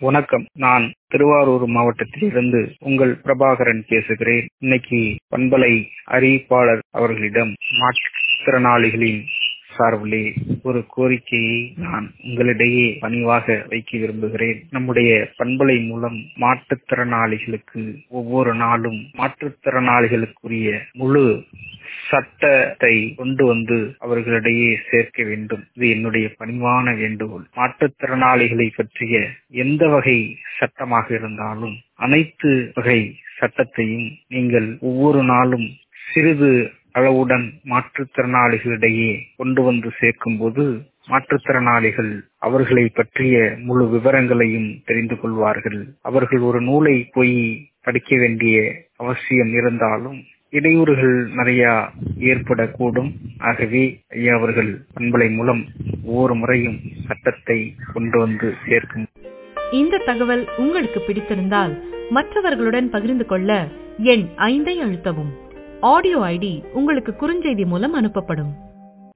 வணக்கம் நான் திருவாரூர் மாவட்டத்திலிருந்து உங்கள் பிரபாகரன் பேசுகிறேன் இன்னைக்கு பண்பலை அறிவிப்பாளர் அவர்களிடம் மாற்றுத்திறனாளிகளின் சார்பிலே ஒரு கோரிக்கையை நான் உங்களிடையே பணிவாக வைக்க விரும்புகிறேன் நம்முடைய பண்பலை மூலம் மாற்றுத்திறனாளிகளுக்கு ஒவ்வொரு நாளும் மாற்றுத்திறனாளிகளுக்குரிய முழு சட்டத்தை கொண்டு வந்து அவர்களிடையே சேர்க்க வேண்டும் இது என்னுடைய பணிவான வேண்டுகோள் மாற்றுத்திறனாளிகளை பற்றிய எந்த வகை சட்டமாக இருந்தாலும் அனைத்து வகை சட்டத்தையும் நீங்கள் ஒவ்வொரு நாளும் சிறிது அளவுடன் மாற்றுத்திறனாளிகளிடையே கொண்டு வந்து சேர்க்கும் போது மாற்றுத்திறனாளிகள் அவர்களை பற்றிய முழு விவரங்களையும் தெரிந்து கொள்வார்கள் அவர்கள் ஒரு நூலை போய் படிக்க வேண்டிய அவசியம் இருந்தாலும் இடையூறுகள் நிறைய ஏற்படக்கூடும் ஆகவே ஐயா அவர்கள் பண்பலை மூலம் ஒவ்வொரு முறையும் சட்டத்தை கொண்டு வந்து சேர்க்கும் இந்த தகவல் உங்களுக்கு பிடித்திருந்தால் மற்றவர்களுடன் பகிர்ந்து கொள்ள எண் ஐந்தை அழுத்தவும் ஆடியோ ஐடி உங்களுக்கு குறுஞ்செய்தி மூலம் அனுப்பப்படும்